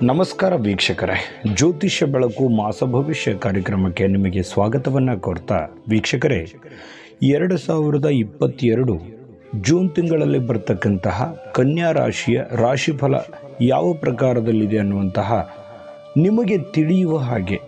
ನಮಸ್ಕಾರ ವೀಕ್ಷಕರೇ ಜ್ಯೋತಿಷ್ಯ ಬೆಳಕು ಮಾಸ ಭವಿಷ್ಯ ಕಾರ್ಯಕ್ರಮಕ್ಕೆ ನಿಮಗೆ ಸ್ವಾಗತವನ್ನು ಕೋರ್ತಾ ವೀಕ್ಷಕರೇ ಎರಡು ಸಾವಿರದ ಇಪ್ಪತ್ತೆರಡು ಜೂನ್ ತಿಂಗಳಲ್ಲಿ ಬರ್ತಕ್ಕಂತಹ ಕನ್ಯಾ ರಾಶಿಯ ರಾಶಿಫಲ ಯಾವ ಪ್ರಕಾರದಲ್ಲಿದೆ ಅನ್ನುವಂತಹ ನಿಮಗೆ ತಿಳಿಯುವ ಹಾಗೆ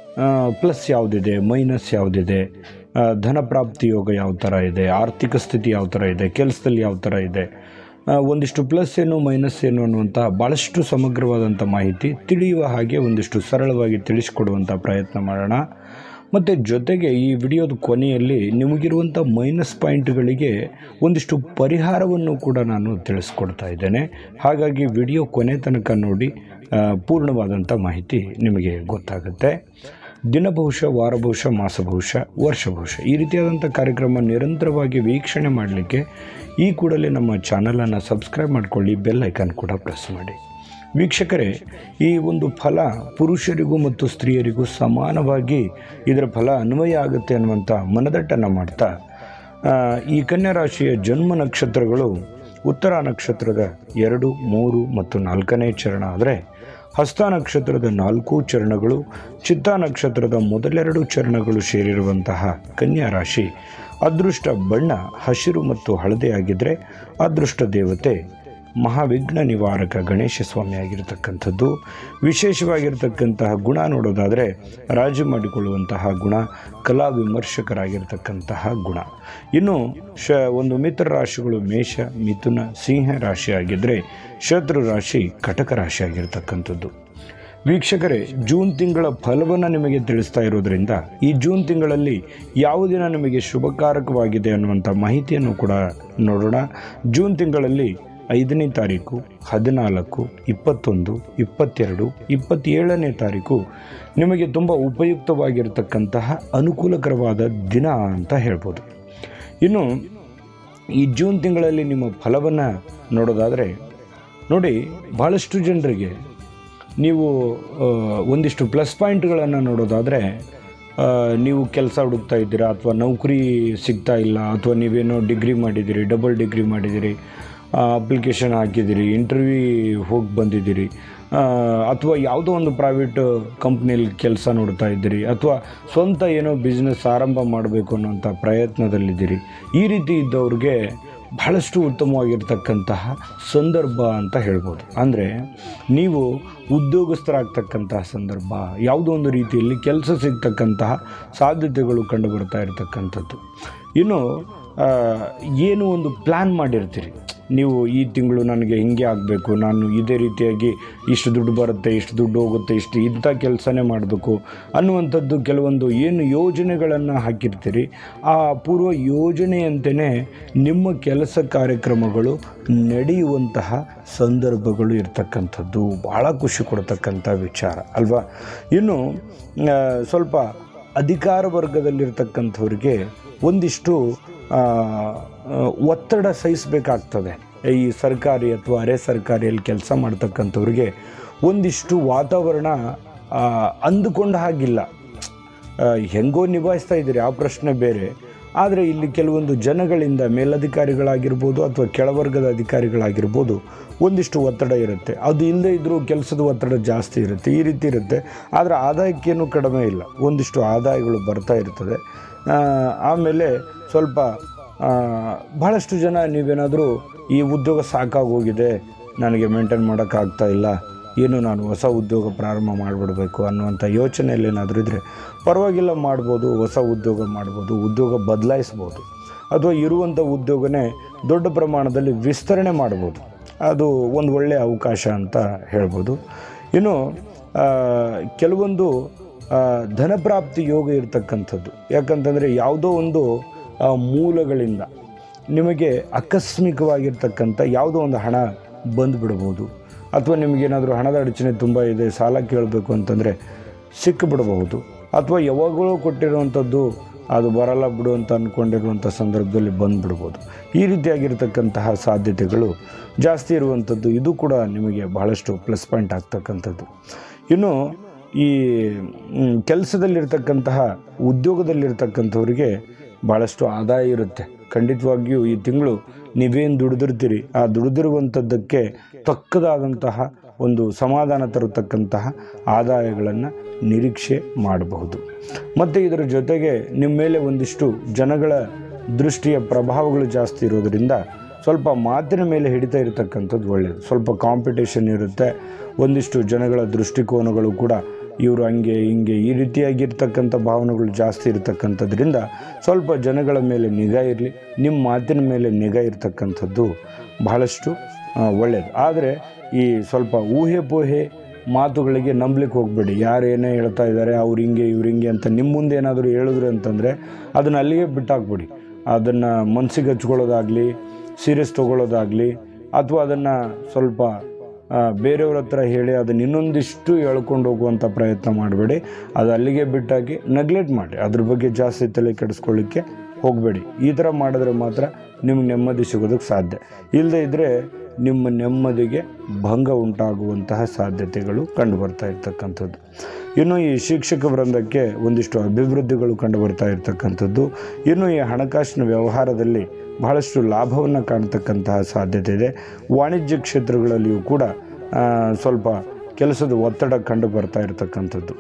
ಪ್ಲಸ್ ಯಾವುದಿದೆ ಮೈನಸ್ ಯಾವುದಿದೆ ಆ, ಧನಪ್ರಾಪ್ತಿ ಯೋಗ ಯಾವ ಥರ ಇದೆ ಆರ್ಥಿಕ ಸ್ಥಿತಿ ಯಾವ ಥರ ಇದೆ ಕೆಲಸದಲ್ಲಿ ಯಾವ ಥರ ಇದೆ ಆ, ಒಂದಿಷ್ಟು ಪ್ಲಸ್ ಏನು ಮೈನಸ್ ಏನು ಅನ್ನುವಂಥ ಭಾಳಷ್ಟು ಸಮಗ್ರವಾದಂಥ ಮಾಹಿತಿ ತಿಳಿಯುವ ಹಾಗೆ ಒಂದಿಷ್ಟು ಸರಳವಾಗಿ ತಿಳಿಸ್ಕೊಡುವಂಥ ಪ್ರಯತ್ನ ಮಾಡೋಣ ಮತ್ತು ಜೊತೆಗೆ ಈ ವಿಡಿಯೋದ ಕೊನೆಯಲ್ಲಿ ನಿಮಗಿರುವಂಥ ಮೈನಸ್ ಪಾಯಿಂಟ್ಗಳಿಗೆ ಒಂದಿಷ್ಟು ಪರಿಹಾರವನ್ನು ಕೂಡ ನಾನು ತಿಳಿಸ್ಕೊಡ್ತಾ ಇದ್ದೇನೆ ಹಾಗಾಗಿ ವಿಡಿಯೋ ಕೊನೆ ತನಕ ನೋಡಿ ಆ, ಪೂರ್ಣವಾದಂಥ ಮಾಹಿತಿ ನಿಮಗೆ ಗೊತ್ತಾಗುತ್ತೆ ದಿನಬಹುಶ ವಾರಬಹುಶ ಮಾಸಬಹುಶ ವರ್ಷಬಹುಶ ಈ ರೀತಿಯಾದಂಥ ಕಾರ್ಯಕ್ರಮ ನಿರಂತರವಾಗಿ ವೀಕ್ಷಣೆ ಮಾಡಲಿಕ್ಕೆ ಈ ಕೂಡಲೇ ನಮ್ಮ ಚಾನಲನ್ನು ಸಬ್ಸ್ಕ್ರೈಬ್ ಮಾಡಿಕೊಳ್ಳಿ ಬೆಲ್ ಐಕಾನ್ ಕೂಡ ಪ್ರೆಸ್ ಮಾಡಿ ವೀಕ್ಷಕರೇ ಈ ಒಂದು ಫಲ ಪುರುಷರಿಗೂ ಮತ್ತು ಸ್ತ್ರೀಯರಿಗೂ ಸಮಾನವಾಗಿ ಇದರ ಫಲ ಅನ್ವಯ ಆಗುತ್ತೆ ಅನ್ನುವಂಥ ಮನದಟ್ಟನ್ನು ಮಾಡ್ತಾ ಆ, ಈ ಕನ್ಯಾ ರಾಶಿಯ ಜನ್ಮ ನಕ್ಷತ್ರಗಳು ಉತ್ತರ ನಕ್ಷತ್ರದ ಎರಡು ಮೂರು ಮತ್ತು ನಾಲ್ಕನೇ ಚರಣ ಆದರೆ ಹಸ್ತ ನಕ್ಷತ್ರದ ನಾಲ್ಕು ಚರಣಗಳು ಚಿತ್ತ ನಕ್ಷತ್ರದ ಮೊದಲೆರಡು ಚರಣಗಳು ಸೇರಿರುವಂತಹ ಕನ್ಯಾ ರಾಶಿ ಅದೃಷ್ಟ ಬಣ್ಣ ಹಸಿರು ಮತ್ತು ಹಳದಿ ಆಗಿದ್ದರೆ ಅದೃಷ್ಟ ದೇವತೆ ಮಹಾವಿಘ್ನ ನಿವಾರಕ ಗಣೇಶ ಸ್ವಾಮಿ ಆಗಿರತಕ್ಕಂಥದ್ದು ವಿಶೇಷವಾಗಿರ್ತಕ್ಕಂತಹ ಗುಣ ನೋಡೋದಾದರೆ ರಾಜಿ ಮಾಡಿಕೊಳ್ಳುವಂತಹ ಗುಣ ಕಲಾ ವಿಮರ್ಶಕರಾಗಿರ್ತಕ್ಕಂತಹ ಗುಣ ಇನ್ನು ಶ ಒಂದು ಮಿತ್ರ ರಾಶಿಗಳು ಮೇಷ ಮಿಥುನ ಸಿಂಹ ರಾಶಿ ಆಗಿದ್ದರೆ ಶತ್ರು ರಾಶಿ ಕಟಕ ರಾಶಿ ಆಗಿರ್ತಕ್ಕಂಥದ್ದು ವೀಕ್ಷಕರೇ ಜೂನ್ ತಿಂಗಳ ಫಲವನ್ನು ನಿಮಗೆ ತಿಳಿಸ್ತಾ ಇರೋದ್ರಿಂದ ಈ ಜೂನ್ ತಿಂಗಳಲ್ಲಿ ಯಾವ ದಿನ ನಿಮಗೆ ಶುಭಕಾರಕವಾಗಿದೆ ಅನ್ನುವಂಥ ಮಾಹಿತಿಯನ್ನು ಕೂಡ ನೋಡೋಣ ಜೂನ್ ತಿಂಗಳಲ್ಲಿ ಐದನೇ ತಾರೀಕು ಹದಿನಾಲ್ಕು ಇಪ್ಪತ್ತೊಂದು ಇಪ್ಪತ್ತೆರಡು ಇಪ್ಪತ್ತೇಳನೇ ತಾರೀಕು ನಿಮಗೆ ತುಂಬ ಉಪಯುಕ್ತವಾಗಿರತಕ್ಕಂತಹ ಅನುಕೂಲಕರವಾದ ದಿನ ಅಂತ ಹೇಳ್ಬೋದು ಇನ್ನು ಈ ಜೂನ್ ತಿಂಗಳಲ್ಲಿ ನಿಮ್ಮ ಫಲವನ್ನು ನೋಡೋದಾದರೆ ನೋಡಿ ಭಾಳಷ್ಟು ಜನರಿಗೆ ನೀವು ಆ, ಒಂದಿಷ್ಟು ಪ್ಲಸ್ ಪಾಯಿಂಟ್ಗಳನ್ನು ನೋಡೋದಾದರೆ ಆ, ನೀವು ಕೆಲಸ ಹುಡುಕ್ತಾ ಇದ್ದೀರಾ ಅಥವಾ ನೌಕರಿ ಸಿಗ್ತಾ ಇಲ್ಲ ಅಥವಾ ನೀವೇನೋ ಡಿಗ್ರಿ ಮಾಡಿದ್ದೀರಿ ಡಬಲ್ ಡಿಗ್ರಿ ಮಾಡಿದ್ದೀರಿ ಅಪ್ಲಿಕೇಶನ್ ಹಾಕಿದ್ದೀರಿ ಇಂಟರ್ವ್ಯೂ ಹೋಗಿ ಬಂದಿದ್ದೀರಿ ಆ, ಅಥವಾ ಯಾವುದೋ ಒಂದು ಪ್ರೈವೇಟ್ ಕಂಪ್ನಿಯಲ್ಲಿ ಕೆಲಸ ನೋಡ್ತಾ ಇದ್ದೀರಿ ಅಥವಾ ಸ್ವಂತ ಏನೋ ಬಿಸ್ನೆಸ್ ಆರಂಭ ಮಾಡಬೇಕು ಅನ್ನೋಂಥ ಪ್ರಯತ್ನದಲ್ಲಿದ್ದೀರಿ ಈ ರೀತಿ ಇದ್ದವ್ರಿಗೆ ಬಹಳಷ್ಟು ಉತ್ತಮವಾಗಿರ್ತಕ್ಕಂತಹ ಸಂದರ್ಭ ಅಂತ ಹೇಳ್ಬೋದು ಅಂದರೆ ನೀವು ಉದ್ಯೋಗಸ್ಥರಾಗ್ತಕ್ಕಂತಹ ಸಂದರ್ಭ ಯಾವುದೋ ಒಂದು ರೀತಿಯಲ್ಲಿ ಕೆಲಸ ಸಿಗ್ತಕ್ಕಂತಹ ಸಾಧ್ಯತೆಗಳು ಕಂಡು ಬರ್ತಾ ಇರತಕ್ಕಂಥದ್ದು ಇನ್ನು ಆ, ಏನು ಒಂದು ಪ್ಲ್ಯಾನ್ ಮಾಡಿರ್ತೀರಿ ನೀವು ಈ ತಿಂಗಳು ನನಗೆ ಹಿಂಗೆ ಆಗಬೇಕು ನಾನು ಇದೇ ರೀತಿಯಾಗಿ ಇಷ್ಟು ದುಡ್ಡು ಬರುತ್ತೆ ಇಷ್ಟು ದುಡ್ಡು ಹೋಗುತ್ತೆ ಇಷ್ಟು ಇಂಥ ಕೆಲಸನೇ ಮಾಡಬೇಕು ಅನ್ನುವಂಥದ್ದು ಕೆಲವೊಂದು ಏನು ಯೋಜನೆಗಳನ್ನು ಹಾಕಿರ್ತೀರಿ ಆ ಪೂರ್ವ ಯೋಜನೆಯಂತೆಯೇ ನಿಮ್ಮ ಕೆಲಸ ಕಾರ್ಯಕ್ರಮಗಳು ನಡೆಯುವಂತಹ ಸಂದರ್ಭಗಳು ಇರ್ತಕ್ಕಂಥದ್ದು ಭಾಳ ಖುಷಿ ಕೊಡ್ತಕ್ಕಂಥ ವಿಚಾರ ಅಲ್ವಾ ಇನ್ನು ಆ, ಸ್ವಲ್ಪ ಅಧಿಕಾರ ವರ್ಗದಲ್ಲಿರ್ತಕ್ಕಂಥವ್ರಿಗೆ ಒಂದಿಷ್ಟು ಆ, ಆ, ಒತ್ತಡ ಸಹಿಸಬೇಕಾಗ್ತದೆ ಈ ಸರ್ಕಾರಿ ಅಥವಾ ಅರೆ ಸರ್ಕಾರಿಯಲ್ಲಿ ಕೆಲಸ ಮಾಡ್ತಕ್ಕಂಥವ್ರಿಗೆ ಒಂದಿಷ್ಟು ವಾತಾವರಣ ಆ, ಅಂದುಕೊಂಡ ಹಾಗಿಲ್ಲ ಆ, ಹೆಂಗೋ ನಿಭಾಯಿಸ್ತಾ ಇದ್ದೀರಿ ಆ ಪ್ರಶ್ನೆ ಬೇರೆ ಆದರೆ ಇಲ್ಲಿ ಕೆಲವೊಂದು ಜನಗಳಿಂದ ಮೇಲಧಿಕಾರಿಗಳಾಗಿರ್ಬೋದು ಅಥವಾ ಕೆಳವರ್ಗದ ಅಧಿಕಾರಿಗಳಾಗಿರ್ಬೋದು ಒಂದಿಷ್ಟು ಒತ್ತಡ ಇರುತ್ತೆ ಅದು ಇಲ್ಲದೇ ಇದ್ದರೂ ಕೆಲಸದ ಒತ್ತಡ ಜಾಸ್ತಿ ಇರುತ್ತೆ ಈ ರೀತಿ ಇರುತ್ತೆ ಆದರೆ ಆದಾಯಕ್ಕೇನು ಕಡಿಮೆ ಇಲ್ಲ ಒಂದಿಷ್ಟು ಆದಾಯಗಳು ಬರ್ತಾ ಇರ್ತದೆ ಆ, ಆಮೇಲೆ ಸ್ವಲ್ಪ ಆ, ಬಹಳಷ್ಟು ಜನ ನೀವೇನಾದರೂ ಈ ಉದ್ಯೋಗ ಸಾಕಾಗೋಗಿದೆ ನನಗೆ ಮೇಂಟೈನ್ ಮಾಡೋಕ್ಕಾಗ್ತಾ ಇಲ್ಲ ಏನು ನಾನು ಹೊಸ ಉದ್ಯೋಗ ಪ್ರಾರಂಭ ಮಾಡಿಬಿಡ್ಬೇಕು ಅನ್ನುವಂಥ ಯೋಚನೆಯಲ್ಲಿ ಏನಾದರೂ ಇದ್ದರೆ ಪರವಾಗಿಲ್ಲ ಮಾಡ್ಬೋದು ಹೊಸ ಉದ್ಯೋಗ ಮಾಡ್ಬೋದು ಉದ್ಯೋಗ ಬದಲಾಯಿಸ್ಬೋದು ಅಥವಾ ಇರುವಂಥ ಉದ್ಯೋಗನೇ ದೊಡ್ಡ ಪ್ರಮಾಣದಲ್ಲಿ ವಿಸ್ತರಣೆ ಮಾಡ್ಬೋದು ಅದು ಒಂದು ಒಳ್ಳೆಯ ಅವಕಾಶ ಅಂತ ಹೇಳ್ಬೋದು ಇನ್ನು ಆ, ಕೆಲವೊಂದು ಆ, ಧನಪ್ರಾಪ್ತಿ ಯೋಗ ಇರತಕ್ಕಂಥದ್ದು ಯಾಕಂತಂದರೆ ಯಾವುದೋ ಒಂದು ಆ, ಮೂಲಗಳಿಂದ ನಿಮಗೆ ಆಕಸ್ಮಿಕವಾಗಿರ್ತಕ್ಕಂಥ ಯಾವುದೋ ಒಂದು ಹಣ ಬಂದುಬಿಡ್ಬೋದು ಅಥವಾ ನಿಮಗೇನಾದರೂ ಹಣದ ಅಡಚಣೆ ತುಂಬ ಇದೆ ಸಾಲ ಕೇಳಬೇಕು ಅಂತಂದರೆ ಸಿಕ್ಕಿಬಿಡಬಹುದು ಅಥವಾ ಯಾವಾಗಲೂ ಕೊಟ್ಟಿರುವಂಥದ್ದು ಅದು ಬರಲ್ಲ ಬಿಡು ಅಂತ ಅಂದ್ಕೊಂಡಿರುವಂಥ ಸಂದರ್ಭದಲ್ಲಿ ಬಂದುಬಿಡ್ಬೋದು ಈ ರೀತಿಯಾಗಿರ್ತಕ್ಕಂತಹ ಸಾಧ್ಯತೆಗಳು ಜಾಸ್ತಿ ಇರುವಂಥದ್ದು ಇದು ಕೂಡ ನಿಮಗೆ ಬಹಳಷ್ಟು ಪ್ಲಸ್ ಪಾಯಿಂಟ್ ಆಗ್ತಕ್ಕಂಥದ್ದು ಇನ್ನು ಈ ಮ್, ಕೆಲಸದಲ್ಲಿರ್ತಕ್ಕಂತಹ ಉದ್ಯೋಗದಲ್ಲಿರ್ತಕ್ಕಂಥವ್ರಿಗೆ ಭಾಳಷ್ಟು ಆದಾಯ ಇರುತ್ತೆ ಖಂಡಿತವಾಗಿಯೂ ಈ ತಿಂಗಳು ನೀವೇನು ದುಡಿದಿರ್ತೀರಿ ಆ ದುಡಿದಿರುವಂಥದ್ದಕ್ಕೆ ತಕ್ಕದಾದಂತಹ ಒಂದು ಸಮಾಧಾನ ತರತಕ್ಕಂತಹ ಆದಾಯಗಳನ್ನು ನಿರೀಕ್ಷೆ ಮಾಡಬಹುದು ಮತ್ತು ಇದರ ಜೊತೆಗೆ ನಿಮ್ಮ ಮೇಲೆ ಒಂದಿಷ್ಟು ಜನಗಳ ದೃಷ್ಟಿಯ ಪ್ರಭಾವಗಳು ಜಾಸ್ತಿ ಇರೋದರಿಂದ ಸ್ವಲ್ಪ ಮಾತಿನ ಮೇಲೆ ಹಿಡಿತಾ ಇರತಕ್ಕಂಥದ್ದು ಒಳ್ಳೆಯದು ಸ್ವಲ್ಪ ಕಾಂಪಿಟೇಷನ್ ಇರುತ್ತೆ ಒಂದಿಷ್ಟು ಜನಗಳ ದೃಷ್ಟಿಕೋನಗಳು ಕೂಡ ಇವರು ಹಂಗೆ ಹಿಂಗೆ ಈ ರೀತಿಯಾಗಿರ್ತಕ್ಕಂಥ ಭಾವನೆಗಳು ಜಾಸ್ತಿ ಇರತಕ್ಕಂಥದ್ರಿಂದ ಸ್ವಲ್ಪ ಜನಗಳ ಮೇಲೆ ನಿಗಾ ಇರಲಿ ನಿಮ್ಮ ಮಾತಿನ ಮೇಲೆ ನಿಗಾ ಇರತಕ್ಕಂಥದ್ದು ಬಹಳಷ್ಟು ಆ, ಒಳ್ಳೆಯದು ಆದರೆ ಈ ಸ್ವಲ್ಪ ಊಹೆ ಪೋಹೆ ಮಾತುಗಳಿಗೆ ನಂಬಲಿಕ್ಕೆ ಹೋಗಬೇಡಿ ಯಾರು ಏನೇ ಹೇಳ್ತಾ ಇದ್ದಾರೆ ಅವ್ರು ಹಿಂಗೆ ಇವ್ರು ಹಿಂಗೆ ಅಂತ ನಿಮ್ಮ ಮುಂದೆ ಏನಾದರೂ ಹೇಳಿದ್ರು ಅಂತಂದರೆ ಅದನ್ನು ಅಲ್ಲಿಗೆ ಬಿಟ್ಟಾಕ್ಬಿಡಿ ಅದನ್ನು ಮನಸ್ಸಿಗೆ ಹಚ್ಕೊಳ್ಳೋದಾಗಲಿ ಸೀರಿಯಸ್ ತೊಗೊಳ್ಳೋದಾಗಲಿ ಅಥವಾ ಅದನ್ನು ಸ್ವಲ್ಪ ಆ, ಬೇರೆಯವ್ರ ಹತ್ರ ಹೇಳಿ ಅದನ್ನ ಇನ್ನೊಂದಿಷ್ಟು ಹೇಳ್ಕೊಂಡು ಹೋಗುವಂಥ ಪ್ರಯತ್ನ ಮಾಡಬೇಡಿ ಅದು ಅಲ್ಲಿಗೆ ಬಿಟ್ಟಾಕಿ ನೆಗ್ಲೆಕ್ಟ್ ಮಾಡಿ ಅದ್ರ ಬಗ್ಗೆ ಜಾಸ್ತಿ ತಲೆ ಕೆಡಿಸ್ಕೊಳ್ಳಿಕ್ಕೆ ಹೋಗಬೇಡಿ ಈ ಥರ ಮಾಡಿದ್ರೆ ಮಾತ್ರ ನಿಮ್ಗೆ ನೆಮ್ಮದಿ ಸಿಗೋದಕ್ಕೆ ಸಾಧ್ಯ ಇಲ್ಲದೇ ಇದ್ದರೆ ನಿಮ್ಮ ನೆಮ್ಮದಿಗೆ ಭಂಗ ಉಂಟಾಗುವಂತಹ ಸಾಧ್ಯತೆಗಳು ಕಂಡು ಬರ್ತಾ ಇರ್ತಕ್ಕಂಥದ್ದು ಇನ್ನು ಈ ಶಿಕ್ಷಕ ವೃಂದಕ್ಕೆ ಒಂದಿಷ್ಟು ಅಭಿವೃದ್ಧಿಗಳು ಕಂಡು ಬರ್ತಾ ಇರ್ತಕ್ಕಂಥದ್ದು ಇನ್ನು ಈ ಹಣಕಾಸಿನ ವ್ಯವಹಾರದಲ್ಲಿ ಬಹಳಷ್ಟು ಲಾಭವನ್ನು ಕಾಣ್ತಕ್ಕಂತಹ ಸಾಧ್ಯತೆ ಇದೆ ವಾಣಿಜ್ಯ ಕ್ಷೇತ್ರಗಳಲ್ಲಿಯೂ ಕೂಡ ಆ, ಸ್ವಲ್ಪ ಕೆಲಸದ ಒತ್ತಡ ಕಂಡು ಬರ್ತಾ ಇರತಕ್ಕಂಥದ್ದು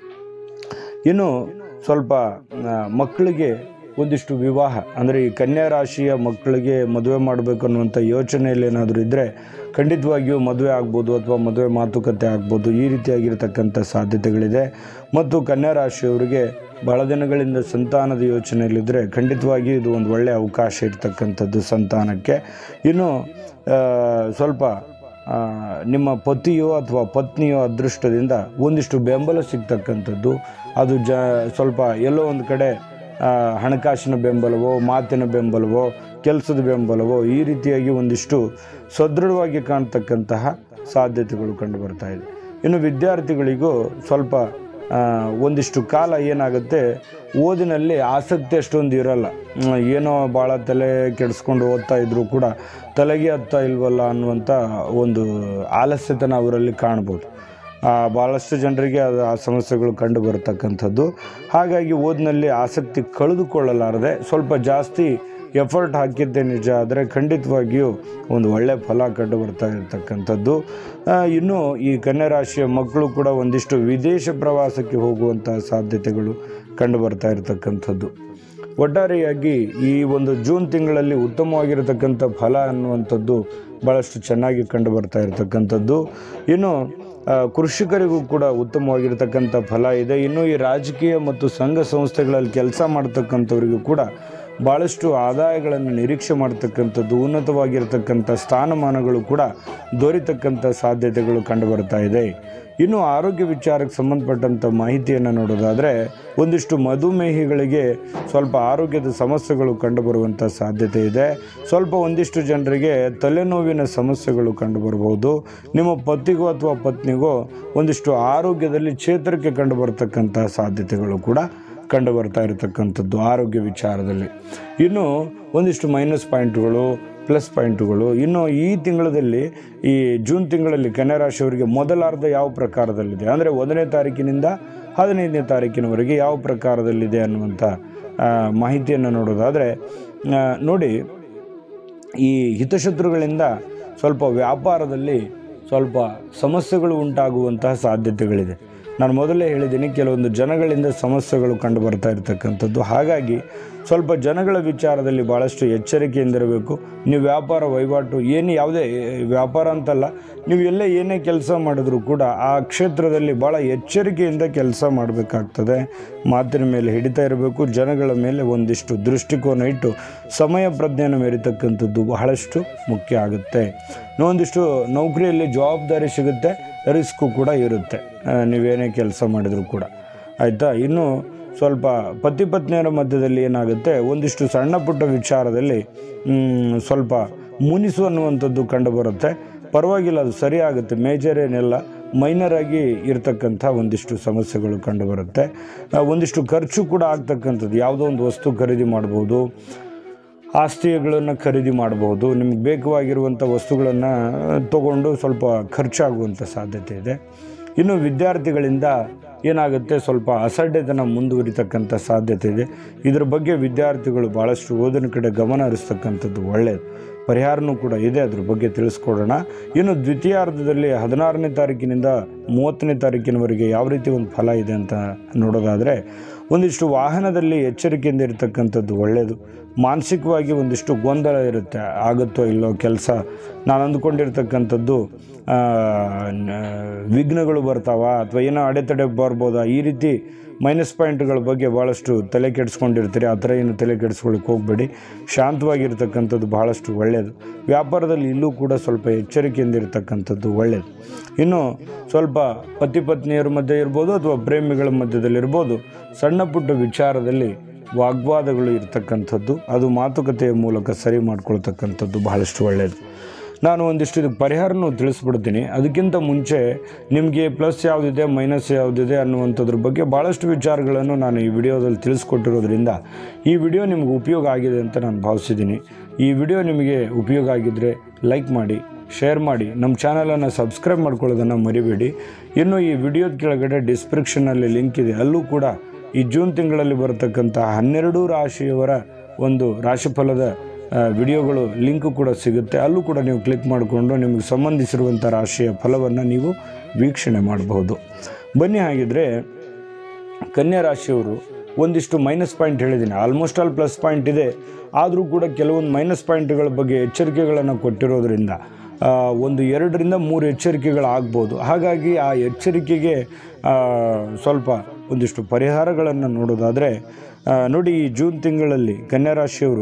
ಇನ್ನು ಸ್ವಲ್ಪ ಆ, ಮಕ್ಕಳಿಗೆ ಒಂದಿಷ್ಟು ವಿವಾಹ ಅಂದರೆ ಈ ಕನ್ಯಾ ರಾಶಿಯ ಮಕ್ಕಳಿಗೆ ಮದುವೆ ಮಾಡಬೇಕು ಅನ್ನುವಂಥ ಯೋಚನೆಯಲ್ಲಿ ಏನಾದರೂ ಇದ್ದರೆ ಖಂಡಿತವಾಗಿಯೂ ಮದುವೆ ಆಗ್ಬೋದು ಅಥವಾ ಮದುವೆ ಮಾತುಕತೆ ಆಗ್ಬೋದು ಈ ರೀತಿಯಾಗಿರ್ತಕ್ಕಂಥ ಸಾಧ್ಯತೆಗಳಿದೆ ಮತ್ತು ಕನ್ಯಾ ರಾಶಿಯವರಿಗೆ ಬಹಳ ದಿನಗಳಿಂದ ಸಂತಾನದ ಯೋಚನೆಯಲ್ಲಿದ್ದರೆ ಖಂಡಿತವಾಗಿಯೂ ಇದು ಒಂದು ಒಳ್ಳೆಯ ಅವಕಾಶ ಇರ್ತಕ್ಕಂಥದ್ದು ಸಂತಾನಕ್ಕೆ ಇನ್ನು ಆ, ಸ್ವಲ್ಪ ಆ, ನಿಮ್ಮ ಪತಿಯೋ ಅಥವಾ ಪತ್ನಿಯೋ ಅದೃಷ್ಟದಿಂದ ಒಂದಿಷ್ಟು ಬೆಂಬಲ ಸಿಗ್ತಕ್ಕಂಥದ್ದು ಅದು ಜ ಸ್ವಲ್ಪ ಎಲ್ಲೋ ಒಂದು ಕಡೆ ಆ, ಹಣಕಾಸಿನ ಬೆಂಬಲವೋ ಮಾತಿನ ಬೆಂಬಲವೋ ಕೆಲಸದ ಬೆಂಬಲವೋ ಈ ರೀತಿಯಾಗಿ ಒಂದಿಷ್ಟು ಸದೃಢವಾಗಿ ಕಾಣ್ತಕ್ಕಂತಹ ಸಾಧ್ಯತೆಗಳು ಕಂಡು ಬರ್ತಾ ಇದೆ ಇನ್ನು ವಿದ್ಯಾರ್ಥಿಗಳಿಗೂ ಸ್ವಲ್ಪ ಆ, ಒಂದಿಷ್ಟು ಕಾಲ ಏನಾಗುತ್ತೆ ಓದಿನಲ್ಲಿ ಆಸಕ್ತಿ ಅಷ್ಟೊಂದು ಇರಲ್ಲ ಹ್ಮ್, ಏನೋ ಭಾಳ ತಲೆ ಕೆಡಿಸ್ಕೊಂಡು ಓದ್ತಾ ಇದ್ರೂ ಕೂಡ ತಲೆಗೆ ಹತ್ತಾ ಇಲ್ವಲ್ಲ ಅನ್ನುವಂಥ ಒಂದು ಆಲಸ್ಯತನ ಅವರಲ್ಲಿ ಕಾಣ್ಬೋದು ಆ, ಭಾಳಷ್ಟು ಜನರಿಗೆ ಅದು ಆ ಸಮಸ್ಯೆಗಳು ಕಂಡು ಬರತಕ್ಕಂಥದ್ದು ಹಾಗಾಗಿ ಓದಿನಲ್ಲಿ ಆಸಕ್ತಿ ಕಳೆದುಕೊಳ್ಳಲಾರದೆ ಸ್ವಲ್ಪ ಜಾಸ್ತಿ ಎಫರ್ಟ್ ಹಾಕಿದ್ದೆ ನಿಜ ಆದರೆ ಖಂಡಿತವಾಗಿಯೂ ಒಂದು ಒಳ್ಳೆಯ ಫಲ ಕಂಡು ಬರ್ತಾ ಇರತಕ್ಕಂಥದ್ದು ಆ, ಇನ್ನು ಈ ಕನ್ಯಾ ರಾಶಿಯ ಮಕ್ಕಳು ಕೂಡ ಒಂದಿಷ್ಟು ವಿದೇಶ ಪ್ರವಾಸಕ್ಕೆ ಹೋಗುವಂತಹ ಸಾಧ್ಯತೆಗಳು ಕಂಡು ಬರ್ತಾ ಇರತಕ್ಕಂಥದ್ದು ಒಟ್ಟಾರೆಯಾಗಿ ಈ ಒಂದು ಜೂನ್ ತಿಂಗಳಲ್ಲಿ ಉತ್ತಮವಾಗಿರತಕ್ಕಂಥ ಫಲ ಅನ್ನುವಂಥದ್ದು ಭಾಳಷ್ಟು ಚೆನ್ನಾಗಿ ಕಂಡು ಬರ್ತಾ ಇರತಕ್ಕಂಥದ್ದು ಇನ್ನು ಆ, ಕೃಷಿಕರಿಗೂ ಕೂಡ ಉತ್ತಮವಾಗಿರ್ತಕ್ಕಂಥ ಫಲ ಇದೆ ಇನ್ನು ಈ ರಾಜಕೀಯ ಮತ್ತು ಸಂಘ ಸಂಸ್ಥೆಗಳಲ್ಲಿ ಕೆಲಸ ಮಾಡ್ತಕ್ಕಂಥವರಿಗೂ ಕೂಡ ಭಾಳಷ್ಟು ಆದಾಯಗಳನ್ನು ನಿರೀಕ್ಷೆ ಮಾಡ್ತಕ್ಕಂಥದ್ದು ಉನ್ನತವಾಗಿರ್ತಕ್ಕಂಥ ಸ್ಥಾನಮಾನಗಳು ಕೂಡ ದೊರೀತಕ್ಕಂಥ ಸಾಧ್ಯತೆಗಳು ಕಂಡು ಬರ್ತಾ ಇದೆ ಇನ್ನು ಆರೋಗ್ಯ ವಿಚಾರಕ್ಕೆ ಸಂಬಂಧಪಟ್ಟಂಥ ಮಾಹಿತಿಯನ್ನು ನೋಡೋದಾದರೆ ಒಂದಿಷ್ಟು ಮಧುಮೇಹಿಗಳಿಗೆ ಸ್ವಲ್ಪ ಆರೋಗ್ಯದ ಸಮಸ್ಯೆಗಳು ಕಂಡುಬರುವಂಥ ಸಾಧ್ಯತೆ ಇದೆ ಸ್ವಲ್ಪ ಒಂದಿಷ್ಟು ಜನರಿಗೆ ತಲೆನೋವಿನ ಸಮಸ್ಯೆಗಳು ಕಂಡುಬರಬಹುದು ನಿಮ್ಮ ಪತಿಗೋ ಅಥವಾ ಪತ್ನಿಗೋ ಒಂದಿಷ್ಟು ಆರೋಗ್ಯದಲ್ಲಿ ಚೇತರಿಕೆ ಕಂಡು ಬರತಕ್ಕಂಥ ಸಾಧ್ಯತೆಗಳು ಕೂಡ ಕಂಡು ಬರ್ತಾ ಇರತಕ್ಕಂಥದ್ದು ಆರೋಗ್ಯ ವಿಚಾರದಲ್ಲಿ ಇನ್ನು ಒಂದಿಷ್ಟು ಮೈನಸ್ ಪಾಯಿಂಟ್ಗಳು ಪ್ಲಸ್ ಪಾಯಿಂಟುಗಳು ಇನ್ನು ಈ ತಿಂಗಳಲ್ಲಿ ಈ ಜೂನ್ ತಿಂಗಳಲ್ಲಿ ಕನ್ಯಾ ರಾಶಿಯವರಿಗೆ ಮೊದಲಾರ್ಧ ಯಾವ ಪ್ರಕಾರದಲ್ಲಿದೆ ಅಂದರೆ ಒಂದನೇ ತಾರೀಕಿನಿಂದ ಹದಿನೈದನೇ ತಾರೀಕಿನವರೆಗೆ ಯಾವ ಪ್ರಕಾರದಲ್ಲಿದೆ ಅನ್ನುವಂಥ ಆ, ಮಾಹಿತಿಯನ್ನು ನೋಡೋದಾದರೆ ಆ, ನೋಡಿ ಈ ಹಿತಶತ್ರುಗಳಿಂದ ಸ್ವಲ್ಪ ವ್ಯಾಪಾರದಲ್ಲಿ ಸ್ವಲ್ಪ ಸಮಸ್ಯೆಗಳು ಉಂಟಾಗುವಂತಹ ಸಾಧ್ಯತೆಗಳಿದೆ ನಾನು ಮೊದಲೇ ಹೇಳಿದ್ದೀನಿ ಕೆಲವೊಂದು ಜನಗಳಿಂದ ಸಮಸ್ಯೆಗಳು ಕಂಡು ಬರ್ತಾ ಇರತಕ್ಕಂಥದ್ದು ಹಾಗಾಗಿ ಸ್ವಲ್ಪ ಜನಗಳ ವಿಚಾರದಲ್ಲಿ ಭಾಳಷ್ಟು ಎಚ್ಚರಿಕೆಯಿಂದಿರಬೇಕು ನೀವು ವ್ಯಾಪಾರ ವಹಿವಾಟು ಏನು ಯಾವುದೇ ವ್ಯಾಪಾರ ಅಂತಲ್ಲ ನೀವು ಎಲ್ಲೇ ಏನೇ ಕೆಲಸ ಮಾಡಿದ್ರೂ ಕೂಡ ಆ ಕ್ಷೇತ್ರದಲ್ಲಿ ಭಾಳ ಎಚ್ಚರಿಕೆಯಿಂದ ಕೆಲಸ ಮಾಡಬೇಕಾಗ್ತದೆ ಮಾತಿನ ಮೇಲೆ ಹಿಡಿತಾ ಇರಬೇಕು ಜನಗಳ ಮೇಲೆ ಒಂದಿಷ್ಟು ದೃಷ್ಟಿಕೋನ ಇಟ್ಟು ಸಮಯ ಪ್ರಜ್ಞೆಯನ್ನು ಮೆರಿತಕ್ಕಂಥದ್ದು ಬಹಳಷ್ಟು ಮುಖ್ಯ ಆಗುತ್ತೆ ಒಂದಿಷ್ಟು ನೌಕರಿಯಲ್ಲಿ ಜವಾಬ್ದಾರಿ ಸಿಗುತ್ತೆ ರಿಸ್ಕು ಕೂಡ ಇರುತ್ತೆ ಆ, ನೀವೇನೇ ಕೆಲಸ ಮಾಡಿದರೂ ಕೂಡ ಆಯಿತಾ ಇನ್ನು ಸ್ವಲ್ಪ ಪತಿ ಪತ್ನಿಯರ ಮಧ್ಯದಲ್ಲಿ ಏನಾಗುತ್ತೆ ಒಂದಿಷ್ಟು ಸಣ್ಣ ಪುಟ್ಟ ವಿಚಾರದಲ್ಲಿ ಮ್, ಸ್ವಲ್ಪ ಮುನಿಸು ಅನ್ನುವಂಥದ್ದು ಕಂಡು ಬರುತ್ತೆ ಪರವಾಗಿಲ್ಲ ಅದು ಸರಿ ಆಗುತ್ತೆ ಮೇಜರ್ ಏನೆಲ್ಲ ಮೈನರ್ ಆಗಿ ಇರ್ತಕ್ಕಂಥ ಒಂದಿಷ್ಟು ಸಮಸ್ಯೆಗಳು ಕಂಡು ಬರುತ್ತೆ ಆ, ಒಂದಿಷ್ಟು ಖರ್ಚು ಕೂಡ ಆಗ್ತಕ್ಕಂಥದ್ದು ಯಾವುದೋ ಒಂದು ವಸ್ತು ಖರೀದಿ ಮಾಡ್ಬೋದು ಆಸ್ತಿಗಳನ್ನು ಖರೀದಿ ಮಾಡಬಹುದು ನಿಮ್ಗೆ ಬೇಕಾಗಿರುವಂಥ ವಸ್ತುಗಳನ್ನು ತಗೊಂಡು ಸ್ವಲ್ಪ ಖರ್ಚಾಗುವಂಥ ಸಾಧ್ಯತೆ ಇದೆ ಇನ್ನು ವಿದ್ಯಾರ್ಥಿಗಳಿಂದ ಏನಾಗುತ್ತೆ ಸ್ವಲ್ಪ ಅಸಡ್ಡೆತನ ಮುಂದುವರಿತಕ್ಕಂಥ ಸಾಧ್ಯತೆ ಇದೆ ಇದ್ರ ಬಗ್ಗೆ ವಿದ್ಯಾರ್ಥಿಗಳು ಭಾಳಷ್ಟು ಓದಿನ ಕಡೆ ಗಮನ ಹರಿಸ್ತಕ್ಕಂಥದ್ದು ಒಳ್ಳೆಯದು ಪರಿಹಾರನೂ ಕೂಡ ಇದೆ ಅದ್ರ ಬಗ್ಗೆ ತಿಳಿಸ್ಕೊಡೋಣ ಇನ್ನು ದ್ವಿತೀಯಾರ್ಧದಲ್ಲಿ ಹದಿನಾರನೇ ತಾರೀಕಿನಿಂದ ಮೂವತ್ತನೇ ತಾರೀಕಿನವರೆಗೆ ಯಾವ ರೀತಿ ಒಂದು ಫಲ ಇದೆ ಅಂತ ನೋಡೋದಾದರೆ ಒಂದಿಷ್ಟು ವಾಹನದಲ್ಲಿ ಎಚ್ಚರಿಕೆಯಿಂದ ಇರತಕ್ಕಂಥದ್ದು ಒಳ್ಳೆಯದು ಮಾನಸಿಕವಾಗಿ ಒಂದಿಷ್ಟು ಗೊಂದಲ ಇರುತ್ತೆ ಆಗುತ್ತೋ ಇಲ್ಲೋ ಕೆಲಸ ನಾನು ಅಂದ್ಕೊಂಡಿರ್ತಕ್ಕಂಥದ್ದು ಆ, ನ- ವಿಘ್ನಗಳು ಬರ್ತಾವ ಅಥವಾ ಏನೋ ಅಡೆತಡೆ ಬರ್ಬೋದಾ ಈ ರೀತಿ ಮೈನಸ್ ಪಾಯಿಂಟ್ಗಳ ಬಗ್ಗೆ ಭಾಳಷ್ಟು ತಲೆ ಕೆಡಿಸ್ಕೊಂಡಿರ್ತೀರಿ ಆ ಥರ ಏನು ತಲೆ ಕೆಡಿಸ್ಕೊಳ್ಳಿಕ್ಕೆ ಹೋಗಬೇಡಿ ಶಾಂತವಾಗಿರ್ತಕ್ಕಂಥದ್ದು ಭಾಳಷ್ಟು ಒಳ್ಳೆಯದು ವ್ಯಾಪಾರದಲ್ಲಿ ಇಲ್ಲೂ ಕೂಡ ಸ್ವಲ್ಪ ಎಚ್ಚರಿಕೆಯಿಂದ ಇರತಕ್ಕಂಥದ್ದು ಒಳ್ಳೆಯದು ಇನ್ನು ಸ್ವಲ್ಪ ಪತಿ ಪತ್ನಿಯರ ಮಧ್ಯೆ ಇರ್ಬೋದು ಅಥವಾ ಪ್ರೇಮಿಗಳ ಮಧ್ಯದಲ್ಲಿರ್ಬೋದು ಸಣ್ಣ ಪುಟ್ಟ ವಿಚಾರದಲ್ಲಿ ವಾಗ್ವಾದಗಳು ಇರ್ತಕ್ಕಂಥದ್ದು ಅದು ಮಾತುಕತೆಯ ಮೂಲಕ ಸರಿ ಮಾಡ್ಕೊಳ್ತಕ್ಕಂಥದ್ದು ಬಹಳಷ್ಟು ಒಳ್ಳೆಯದು ನಾನು ಒಂದಿಷ್ಟು ಇದಕ್ಕೆ ಪರಿಹಾರನೂ ತಿಳಿಸ್ಬಿಡ್ತೀನಿ ಅದಕ್ಕಿಂತ ಮುಂಚೆ ನಿಮಗೆ ಪ್ಲಸ್ ಯಾವುದಿದೆ ಮೈನಸ್ ಯಾವುದಿದೆ ಅನ್ನುವಂಥದ್ರ ಬಗ್ಗೆ ಭಾಳಷ್ಟು ವಿಚಾರಗಳನ್ನು ನಾನು ಈ ವಿಡಿಯೋದಲ್ಲಿ ತಿಳಿಸ್ಕೊಟ್ಟಿರೋದ್ರಿಂದ ಈ ವಿಡಿಯೋ ನಿಮ್ಗೆ ಉಪಯೋಗ ಆಗಿದೆ ಅಂತ ನಾನು ಭಾವಿಸಿದ್ದೀನಿ ಈ ವಿಡಿಯೋ ನಿಮಗೆ ಉಪಯೋಗ ಆಗಿದ್ದರೆ ಲೈಕ್ ಮಾಡಿ ಶೇರ್ ಮಾಡಿ ನಮ್ಮ ಚಾನಲನ್ನು ಸಬ್ಸ್ಕ್ರೈಬ್ ಮಾಡ್ಕೊಳ್ಳೋದನ್ನು ಮರಿಬೇಡಿ ಇನ್ನು ಈ ವಿಡಿಯೋದ ಕೆಳಗಡೆ ಡಿಸ್ಕ್ರಿಪ್ಷನಲ್ಲಿ ಲಿಂಕ್ ಇದೆ ಅಲ್ಲೂ ಕೂಡ ಈ ಜೂನ್ ತಿಂಗಳಲ್ಲಿ ಬರತಕ್ಕಂಥ ಹನ್ನೆರಡು ರಾಶಿಯವರ ಒಂದು ರಾಶಿಫಲದ ಆ, ವಿಡಿಯೋಗಳು ಲಿಂಕು ಕೂಡ ಸಿಗುತ್ತೆ ಅಲ್ಲೂ ಕೂಡ ನೀವು ಕ್ಲಿಕ್ ಮಾಡಿಕೊಂಡು ನಿಮಗೆ ಸಂಬಂಧಿಸಿರುವಂಥ ರಾಶಿಯ ಫಲವನ್ನು ನೀವು ವೀಕ್ಷಣೆ ಮಾಡಬಹುದು ಬನ್ನಿ ಹಾಗಿದ್ರೆ ಕನ್ಯಾ ರಾಶಿಯವರು ಒಂದಿಷ್ಟು ಮೈನಸ್ ಪಾಯಿಂಟ್ ಹೇಳಿದ್ದೀನಿ ಆಲ್ಮೋಸ್ಟ್ ಆಲ್ ಪ್ಲಸ್ ಪಾಯಿಂಟ್ ಇದೆ ಆದರೂ ಕೂಡ ಕೆಲವೊಂದು ಮೈನಸ್ ಪಾಯಿಂಟ್ಗಳ ಬಗ್ಗೆ ಎಚ್ಚರಿಕೆಗಳನ್ನು ಕೊಟ್ಟಿರೋದ್ರಿಂದ ಆ, ಒಂದು ಎರಡರಿಂದ ಮೂರು ಎಚ್ಚರಿಕೆಗಳಾಗ್ಬೋದು ಹಾಗಾಗಿ ಆ ಎಚ್ಚರಿಕೆಗೆ ಆ, ಸ್ವಲ್ಪ ಒಂದಿಷ್ಟು ಪರಿಹಾರಗಳನ್ನು ನೋಡೋದಾದರೆ ಆ, ನೋಡಿ ಈ ಜೂನ್ ತಿಂಗಳಲ್ಲಿ ಕನ್ಯಾ ರಾಶಿಯವರು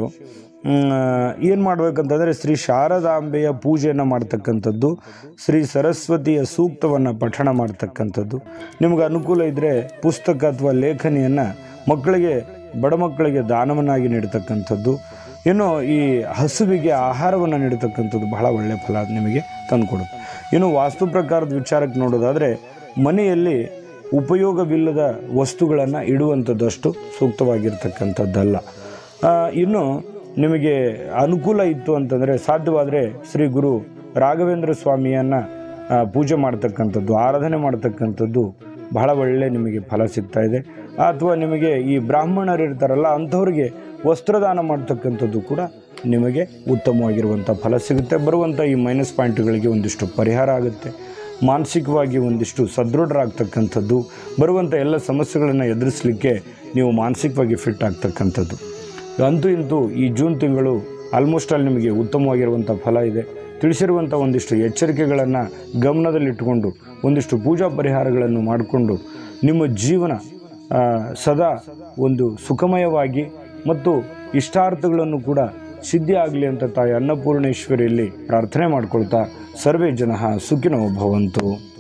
ಏನು ಮಾಡಬೇಕಂತಂದರೆ ಶ್ರೀ ಶಾರದಾಂಬೆಯ ಪೂಜೆಯನ್ನು ಮಾಡ್ತಕ್ಕಂಥದ್ದು ಶ್ರೀ ಸರಸ್ವತಿಯ ಸೂಕ್ತವನ್ನು ಪಠಣ ಮಾಡ್ತಕ್ಕಂಥದ್ದು ನಿಮ್ಗೆ ಅನುಕೂಲ ಇದ್ದರೆ ಪುಸ್ತಕ ಅಥವಾ ಲೇಖನಿಯನ್ನು ಮಕ್ಕಳಿಗೆ ಬಡ ಮಕ್ಕಳಿಗೆ ದಾನವನ್ನಾಗಿ ನೀಡ್ತಕ್ಕಂಥದ್ದು ಇನ್ನು ಈ ಹಸುವಿಗೆ ಆಹಾರವನ್ನು ನೀಡತಕ್ಕಂಥದ್ದು ಬಹಳ ಒಳ್ಳೆಯ ಫಲ ನಿಮಗೆ ತಂದುಕೊಡುತ್ತೆ ಇನ್ನು ವಾಸ್ತು ಪ್ರಕಾರದ ವಿಚಾರಕ್ಕೆ ನೋಡೋದಾದರೆ ಮನೆಯಲ್ಲಿ ಉಪಯೋಗವಿಲ್ಲದ ವಸ್ತುಗಳನ್ನು ಇಡುವಂಥದ್ದಷ್ಟು ಸೂಕ್ತವಾಗಿರ್ತಕ್ಕಂಥದ್ದಲ್ಲ ಆ, ಇನ್ನು ನಿಮಗೆ ಅನುಕೂಲ ಇತ್ತು ಅಂತಂದರೆ ಸಾಧ್ಯವಾದರೆ ಶ್ರೀ ಗುರು ರಾಘವೇಂದ್ರ ಸ್ವಾಮಿಯನ್ನು ಆ, ಪೂಜೆ ಮಾಡ್ತಕ್ಕಂಥದ್ದು ಆರಾಧನೆ ಮಾಡ್ತಕ್ಕಂಥದ್ದು ಬಹಳ ಒಳ್ಳೆ ನಿಮಗೆ ಫಲ ಸಿಗ್ತಾ ಇದೆ ಅಥವಾ ನಿಮಗೆ ಈ ಬ್ರಾಹ್ಮಣರು ಇರ್ತಾರಲ್ಲ ಅಂಥವ್ರಿಗೆ ವಸ್ತ್ರದಾನ ಮಾಡ್ತಕ್ಕಂಥದ್ದು ಕೂಡ ನಿಮಗೆ ಉತ್ತಮವಾಗಿರುವಂಥ ಫಲ ಸಿಗುತ್ತೆ ಬರುವಂಥ ಈ ಮೈನಸ್ ಪಾಯಿಂಟ್ಗಳಿಗೆ ಒಂದಿಷ್ಟು ಪರಿಹಾರ ಆಗುತ್ತೆ ಮಾನಸಿಕವಾಗಿ ಒಂದಿಷ್ಟು ಸದೃಢರಾಗ್ತಕ್ಕಂಥದ್ದು ಬರುವಂಥ ಎಲ್ಲ ಸಮಸ್ಯೆಗಳನ್ನು ಎದುರಿಸಲಿಕ್ಕೆ ನೀವು ಮಾನಸಿಕವಾಗಿ ಫಿಟ್ ಆಗ್ತಕ್ಕಂಥದ್ದು ಅಂತೂ ಇಂತೂ ಈ ಜೂನ್ ತಿಂಗಳು ಆಲ್ಮೋಸ್ಟ್ ಆಲ್ ನಿಮಗೆ ಉತ್ತಮವಾಗಿರುವಂಥ ಫಲ ಇದೆ ತಿಳಿಸಿರುವಂಥ ಒಂದಿಷ್ಟು ಎಚ್ಚರಿಕೆಗಳನ್ನು ಗಮನದಲ್ಲಿಟ್ಟುಕೊಂಡು ಒಂದಿಷ್ಟು ಪೂಜಾ ಪರಿಹಾರಗಳನ್ನು ಮಾಡಿಕೊಂಡು ನಿಮ್ಮ ಜೀವನ ಆ, ಸದಾ ಒಂದು ಸುಖಮಯವಾಗಿ ಮತ್ತು ಇಷ್ಟಾರ್ಥಗಳನ್ನು ಕೂಡ ಸಿದ್ಧಿ ಆಗಲಿ ಅಂತ ತಾಯಿ ಅನ್ನಪೂರ್ಣೇಶ್ವರಿಯಲ್ಲಿ ಪ್ರಾರ್ಥನೆ ಮಾಡ್ಕೊಳ್ತಾ ಸರ್ವೇ ಜನ ಸುಖಿನೋ ಭವಂತು